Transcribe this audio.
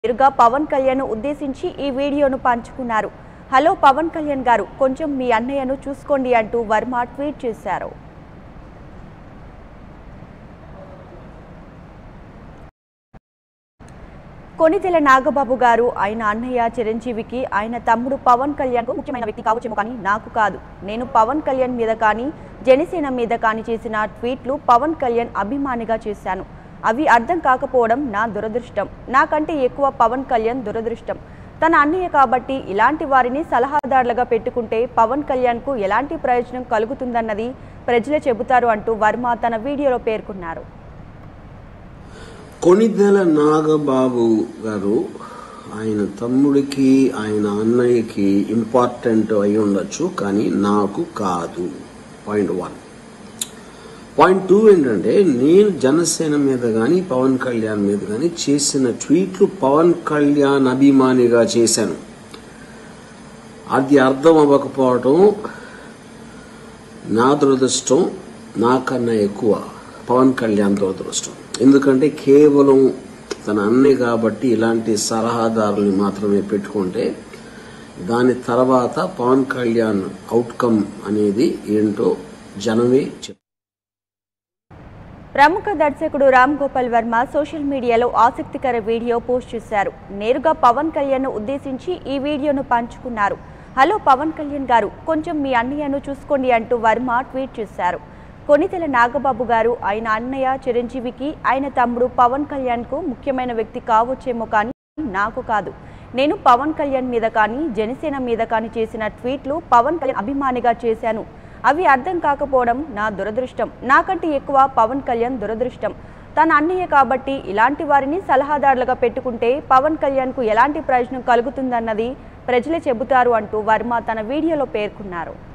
నేరుగా పవన్ కళ్యాణ్ ఉద్దేశించి ఈ వీడియోను పంచుకున్నారు హలో పవన్ కళ్యాణ్ గారు కొంచెం మీ అన్నయ్యను చూసుకోండి అంటూ వర్మ ట్వీట్ చేశారు కొనితెల నాగబాబు గారు ఆయన అన్నయ్య చిరంజీవికి ఆయన తమ్ముడు పవన్ కళ్యాణ్ ముఖ్యమైన వ్యక్తి కావచ్చేమో కానీ నాకు కాదు నేను పవన్ కళ్యాణ్ మీద కానీ జనసేన మీద కానీ చేసిన ట్వీట్లు పవన్ కళ్యాణ్ అభిమానిగా చేశాను అవి అర్థం కాకపోవడం నా దురదృష్టం నాకంటే ఎక్కువ పవన్ కళ్యాణ్ దురదృష్టం తన అన్నయ్య కాబట్టి ఇలాంటి వారిని సలహాదారులుగా పెట్టుకుంటే పవన్ కళ్యాణ్కు ఎలాంటి ప్రయోజనం కలుగుతుందన్నది ప్రజలే చెబుతారు అంటూ వర్మ తన వీడియోలో పేర్కొన్నారు కొణిదెల నాగబాబు గారు ఆయన తమ్ముడికి ఆయన అన్నయ్యకి ఇంపార్టెంట్ అయి ఉండొచ్చు కానీ నాకు కాదు పాయింట్ వన్ పాయింట్ టూ ఏంటంటే నేను జనసేన మీద కానీ పవన్ కళ్యాణ్ మీద కానీ చేసిన ట్వీట్లు పవన్ కళ్యాణ్ అభిమానిగా చేశాను అది అర్థం అవ్వకపోవటం నా దురదృష్టం నాకన్నా ఎక్కువ పవన్ కళ్యాణ్ దురదృష్టం ఎందుకంటే కేవలం తన అన్నయ్య కాబట్టి ఇలాంటి సలహాదారుల్ని మాత్రమే పెట్టుకుంటే దాని తర్వాత పవన్ కళ్యాణ్ అవుట్కమ్ అనేది ఏంటో జనమే చెప్ ప్రముఖ దర్శకుడు రామ్ గోపాల్ వర్మ సోషల్ మీడియాలో ఆసక్తికర వీడియో పోస్ట్ చేశారు నేరుగా పవన్ కళ్యాణ్ ఉద్దేశించి ఈ వీడియోను పంచుకున్నారు హలో పవన్ కళ్యాణ్ గారు కొంచెం మీ అన్నయ్యను చూసుకోండి అంటూ వర్మ ట్వీట్ చేశారు కొనితెల నాగబాబు గారు ఆయన అన్నయ్య చిరంజీవికి ఆయన తమ్ముడు పవన్ కళ్యాణ్కు ముఖ్యమైన వ్యక్తి కావచ్చేమో కానీ నాకు కాదు నేను పవన్ కళ్యాణ్ మీద కానీ జనసేన మీద కానీ చేసిన ట్వీట్లు పవన్ కళ్యాణ్ అభిమానిగా చేశాను అవి అర్థం కాకపోవడం నా దురదృష్టం నాకంటే ఎక్కువ పవన్ కళ్యాణ్ దురదృష్టం తన అన్నయ్య కాబట్టి ఇలాంటి వారిని సలహాదారులుగా పెట్టుకుంటే పవన్ కళ్యాణ్కు ఎలాంటి ప్రయోజనం కలుగుతుందన్నది ప్రజలే చెబుతారు అంటూ వర్మ తన వీడియోలో పేర్కొన్నారు